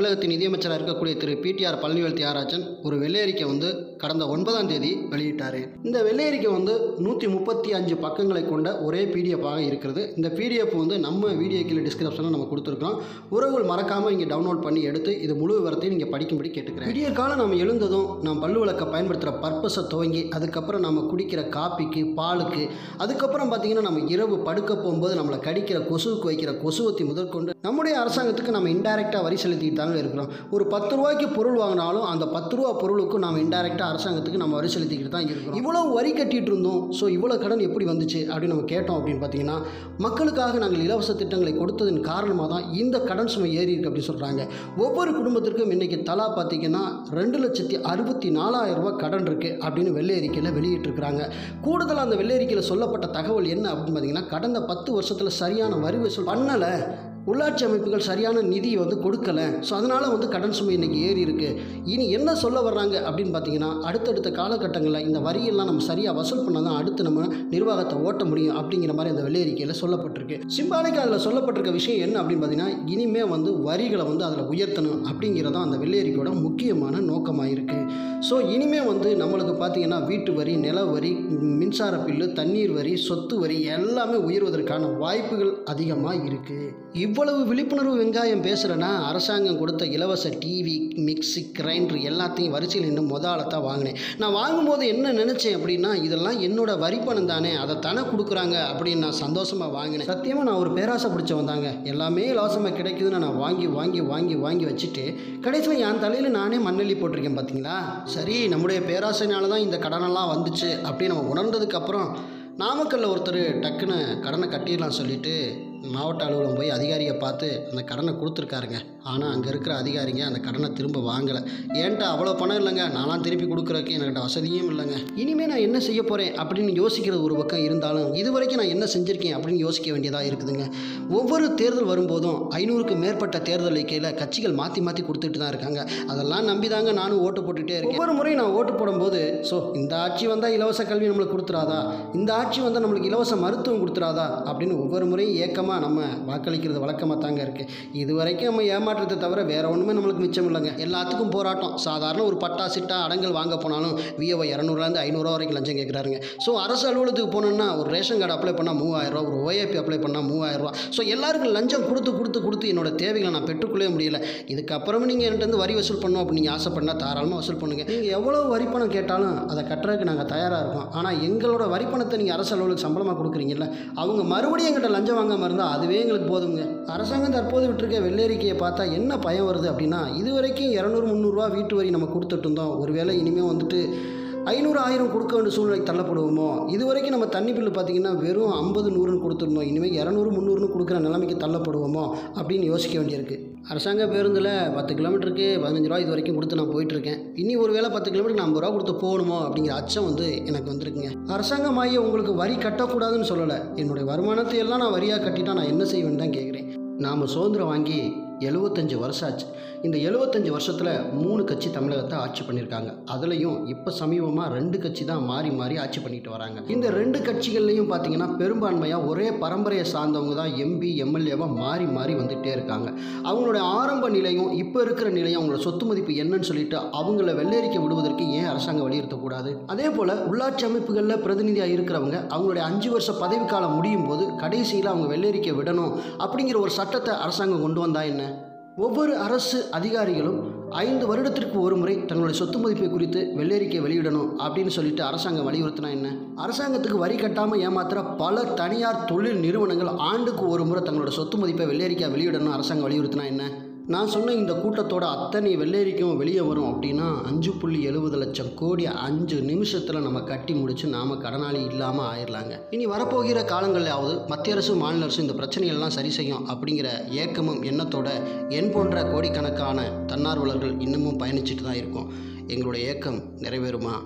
தமிழகத்தின் நிதியமைச்சராக இருக்கக்கூடிய திரு பிடிஆர் பழனிவேல் தியாகராஜன் ஒரு வெள்ளை அறிக்கை வந்து கடந்த ஒன்பதாம் தேதி வெளியிட்டார் இந்த வெள்ளை அறிக்கை வந்து நூற்றி முப்பத்தி அஞ்சு பக்கங்களை கொண்ட ஒரே பிடிஎஃபாக இருக்கிறது இந்த பிடிஎஃப் வந்து நம்ம வீடியோ கீழே டிஸ்கிரிப்ஷனில் நம்ம கொடுத்துருக்கோம் உறவுகள் மறக்காமல் இங்கே டவுன்லோட் பண்ணி எடுத்து இது முழு விவரத்தையும் நீங்கள் படிக்கும்படி கேட்டுக்கிறேன் விடிய காலம் நம்ம எழுந்ததும் நாம் பல்லு விளக்க பயன்படுத்துகிற பர்பஸை துவங்கி அதுக்கப்புறம் நம்ம குடிக்கிற காப்பிக்கு பாலுக்கு அதுக்கப்புறம் பார்த்தீங்கன்னா நம்ம இரவு படுக்க போகும்போது நம்மளை கடிக்கிற கொசுவுக்கு வைக்கிற கொசுவத்தி முதற்கொண்டு நம்முடைய அரசாங்கத்துக்கு நம்ம இன்டைரக்டாக வரி செலுத்திட்டு தாங்க இருக்கிறோம் ஒரு பத்து ரூபாய்க்கு பொருள் வாங்கினாலும் அந்த பத்து ரூபா பொருளுக்கும் நம்ம இன்டைரக்டாக அரசாங்கத்துக்கு நம்ம வரி செலுத்திக்கிட்டு தான் இருக்கிறோம் இவ்வளோ வரி கட்டிட்டு இருந்தோம் ஸோ இவ்வளோ கடன் எப்படி வந்துச்சு அப்படின்னு நம்ம கேட்டோம் அப்படின்னு பார்த்தீங்கன்னா மக்களுக்காக நாங்கள் இலவச திட்டங்களை கொடுத்ததன் காரணமாக தான் இந்த கடன் சுமை ஏறி இருக்கு அப்படின்னு சொல்கிறாங்க ஒவ்வொரு குடும்பத்திற்கும் இன்றைக்கி தலா பார்த்தீங்கன்னா ரெண்டு லட்சத்தி அறுபத்தி நாலாயிரம் ரூபாய் கடன் இருக்குது அப்படின்னு வெள்ளை அறிக்கையில் வெளியிட்டிருக்கிறாங்க கூடுதலாக அந்த வெள்ளை அறிக்கையில் சொல்லப்பட்ட தகவல் என்ன அப்படின்னு பார்த்தீங்கன்னா கடந்த பத்து வருஷத்தில் சரியான வரி வசூல் பண்ணலை உள்ளாட்சி அமைப்புகள் சரியான நிதி வந்து கொடுக்கல ஸோ அதனால் வந்து கடன் சுமை இன்றைக்கி ஏறி இருக்கு இனி என்ன சொல்ல வர்றாங்க அப்படின்னு பார்த்தீங்கன்னா அடுத்தடுத்த காலகட்டங்களில் இந்த வரியெல்லாம் நம்ம சரியாக வசூல் பண்ணால் தான் அடுத்து நம்ம நிர்வாகத்தை ஓட்ட முடியும் அப்படிங்கிற மாதிரி அந்த வெள்ளை அறிக்கையில் சொல்லப்பட்டிருக்கு சிம்பாலிக்காக அதில் சொல்லப்பட்டிருக்க விஷயம் என்ன அப்படின்னு பார்த்தீங்கன்னா இனிமே வந்து வரிகளை வந்து அதில் உயர்த்தணும் அப்படிங்கிறதான் அந்த வெள்ளை அறிக்கையோட முக்கியமான நோக்கமாக இருக்குது ஸோ இனிமே வந்து நம்மளுக்கு பார்த்தீங்கன்னா வீட்டு வரி நில வரி மின்சார பில்லு தண்ணீர் வரி சொத்து வரி எல்லாமே உயர்வதற்கான வாய்ப்புகள் அதிகமாக இருக்குது இவ்வளவு விழிப்புணர்வு வெங்காயம் பேசுகிறேன்னா அரசாங்கம் கொடுத்த இலவச டிவி மிக்ஸி கிரைண்டர் எல்லாத்தையும் வரிசையில் நின்று முதல்ல தான் வாங்கினேன் நான் வாங்கும்போது என்ன நினச்சேன் அப்படின்னா இதெல்லாம் என்னோட வரி பணம் தானே அதை தானே கொடுக்குறாங்க அப்படின்னு நான் சந்தோஷமாக வாங்கினேன் சத்தியமாக நான் ஒரு பேராசை பிடிச்சவன் தாங்க எல்லாமே இலவசமாக கிடைக்குதுன்னு நான் வாங்கி வாங்கி வாங்கி வாங்கி வச்சுட்டு கடைசியில் என் தலையில் நானே மண்ணெல்லி போட்டிருக்கேன் பார்த்தீங்களா சரி நம்முடைய பேராசைனால தான் இந்த கடனெல்லாம் வந்துச்சு அப்படின்னு நம்ம உணர்ந்ததுக்கப்புறம் நாமக்கல்ல ஒருத்தர் டக்குன்னு கடனை கட்டிடலாம் சொல்லிட்டு மாவட்ட அலுவலகம் போய் அதிகாரியை பார்த்து அந்த கடனை கொடுத்துருக்காருங்க ஆனால் அங்கே இருக்கிற அதிகாரிங்க அந்த கடனை திரும்ப வாங்கலை ஏன்ட்ட அவ்வளோ பணம் இல்லைங்க நான்லாம் திருப்பி கொடுக்குறக்கு என்கிட்ட வசதியும் இல்லைங்க இனிமேல் நான் என்ன செய்ய போகிறேன் அப்படின்னு யோசிக்கிறது ஒரு பக்கம் இருந்தாலும் இது வரைக்கும் நான் என்ன செஞ்சுருக்கேன் அப்படின்னு யோசிக்க வேண்டியதாக இருக்குதுங்க ஒவ்வொரு தேர்தல் வரும்போதும் ஐநூறுக்கு மேற்பட்ட தேர்தல் அறிக்கையில் கட்சிகள் மாற்றி மாற்றி கொடுத்துட்டு தான் இருக்காங்க அதெல்லாம் நம்பி தாங்க நானும் ஓட்டு போட்டுகிட்டே இருக்கேன் ஒவ்வொரு முறையும் நான் ஓட்டு போடும்போது ஸோ இந்த ஆட்சி வந்தால் இலவச கல்வி நம்மளுக்கு கொடுத்துறாதா இந்த ஆட்சி வந்தால் நம்மளுக்கு இலவச மருத்துவம் கொடுத்துறாதா அப்படின்னு ஒவ்வொரு முறையும் ஏக்கமாக நம்ம வாக்களிக்கிறது வழக்கமாக தாங்க இருக்குது இது வரைக்கும் நம்ம ஏமாற்றத்தை தவிர வேறு ஒன்றுமே நம்மளுக்கு மிச்சம் இல்லைங்க எல்லாத்துக்கும் போராட்டம் சாதாரண ஒரு பட்டா சிட்டா அடங்கல் வாங்க போனாலும் விஏஓ இரநூறுலேருந்து ஐநூறுரூவா வரைக்கும் லஞ்சம் கேட்குறாருங்க ஸோ அரசு அலுவலகத்துக்கு போனோம்னா ஒரு ரேஷன் கார்டு அப்ளை பண்ணால் மூவாயிரரூவா ஒரு ஓஏபி அப்ளை பண்ணால் மூவாயிரரூவா ஸோ எல்லாருக்கும் லஞ்சம் கொடுத்து கொடுத்து கொடுத்து என்னோட தேவைகளை நான் பெற்றுக்கொள்ளவே முடியல இதுக்கப்புறமே நீங்கள் என்கிட்ட இருந்து வரி வசூல் பண்ணணும் அப்படின்னு நீங்கள் ஆசைப்பட்டா தாராளமாக வசூல் பண்ணுங்கள் நீங்கள் எவ்வளோ வரி பணம் கேட்டாலும் அதை கட்டுறதுக்கு நாங்கள் தயாராக இருக்கோம் ஆனால் எங்களோட வரி பணத்தை நீங்கள் அரசு அலுவலகம் சம்பளமாக கொடுக்குறீங்கல்ல அவங்க மறுபடியும் எங்கிட்ட லஞ்சம் வாங்காமல் இருந்தால் அதுவே எங்களுக்கு போதுங்க அரசாங்கம் தற்போது விட்டுருக்க வெள்ளரிக்கையை பார்த்தா என்ன பயம் வருது அப்படின்னா இது வரைக்கும் இரநூறு முந்நூறுரூவா வீட்டு வரி நம்ம கொடுத்துட்டு இருந்தோம் ஒருவேளை இனிமேல் வந்துட்டு ஐநூறு ஆயிரம் கொடுக்க வேண்டிய சூழ்நிலைக்கு தள்ளப்படுவோமோ இது வரைக்கும் நம்ம தண்ணி பில்லு பார்த்தீங்கன்னா வெறும் ஐம்பது நூறுன்னு கொடுத்துருந்தோம் இனிமேல் இரநூறு முந்நூறுன்னு கொடுக்குற நிலைமைக்கு தள்ளப்படுவோமோ அப்படின்னு யோசிக்க வேண்டியிருக்கு அரசாங்க பேருந்தில் பத்து கிலோமீட்டருக்கு பதினஞ்சு ரூபா இது வரைக்கும் கொடுத்து நான் போயிட்டுருக்கேன் இனி ஒரு வேளை பத்து கிலோமீட்டருக்கு நான் ஐம்பது ரூபா கொடுத்து போகணுமோ அப்படிங்கிற அச்சம் வந்து எனக்கு வந்திருக்குங்க அரசாங்கமாகிய உங்களுக்கு வரி கட்டக்கூடாதுன்னு சொல்லலை என்னுடைய வருமானத்தை எல்லாம் நான் வரியாக கட்டிட்டா நான் என்ன செய்வேன்னு தான் கேட்குறேன் நாம் சுதந்திரம் வாங்கி எழுபத்தஞ்சு வருஷம் ஆச்சு இந்த எழுபத்தஞ்சு வருஷத்தில் மூணு கட்சி தமிழகத்தை ஆட்சி பண்ணியிருக்காங்க அதுலேயும் இப்போ சமீபமாக ரெண்டு கட்சி தான் மாறி மாறி ஆட்சி பண்ணிட்டு வராங்க இந்த ரெண்டு கட்சிகள்லையும் பார்த்தீங்கன்னா பெரும்பான்மையாக ஒரே பரம்பரையை சார்ந்தவங்க தான் எம்பி எம்எல்ஏவாக மாறி மாறி வந்துகிட்டே இருக்காங்க அவங்களோட ஆரம்ப நிலையும் இப்போ இருக்கிற நிலையும் அவங்களோட சொத்து மதிப்பு என்னன்னு சொல்லிட்டு அவங்கள வெள்ளரிக்க விடுவதற்கு ஏன் அரசாங்கம் வலியுறுத்தக்கூடாது அதே போல் உள்ளாட்சி அமைப்புகளில் பிரதிநிதியாக இருக்கிறவங்க அவங்களுடைய அஞ்சு வருஷ பதவிக்காலம் முடியும் போது கடைசியில் அவங்க வெள்ளரிக்க விடணும் அப்படிங்கிற ஒரு சட்டத்தை அரசாங்கம் கொண்டு வந்தா என்ன ஒவ்வொரு அரசு அதிகாரிகளும் ஐந்து வருடத்திற்கு ஒரு முறை தங்களுடைய சொத்து மதிப்பை குறித்து வெள்ளரிக்கை வெளியிடணும் அப்படின்னு சொல்லிட்டு அரசாங்கம் வலியுறுத்தினா என்ன அரசாங்கத்துக்கு வரி கட்டாமல் ஏமாத்துற பல தனியார் தொழில் நிறுவனங்கள் ஆண்டுக்கு ஒரு முறை தங்களோட சொத்து மதிப்பை வெள்ளரிக்கை வெளியிடணும் அரசாங்கம் வலியுறுத்தினா என்ன நான் சொன்ன இந்த கூட்டத்தோட அத்தனை வெள்ளரிக்கும் வெளியே வரும் அப்படின்னா அஞ்சு புள்ளி எழுபது லட்சம் கோடி அஞ்சு நிமிஷத்தில் நம்ம கட்டி முடிச்சு நாம் கடனாளி இல்லாமல் ஆயிடலாங்க இனி வரப்போகிற காலங்களிலாவது மத்திய அரசு மாநில அரசு இந்த பிரச்சனையெல்லாம் சரி செய்யும் அப்படிங்கிற ஏக்கமும் எண்ணத்தோட என் போன்ற கோடிக்கணக்கான தன்னார்வலர்கள் இன்னமும் பயணிச்சுட்டு தான் இருக்கோம் எங்களுடைய ஏக்கம் நிறைவேறுமா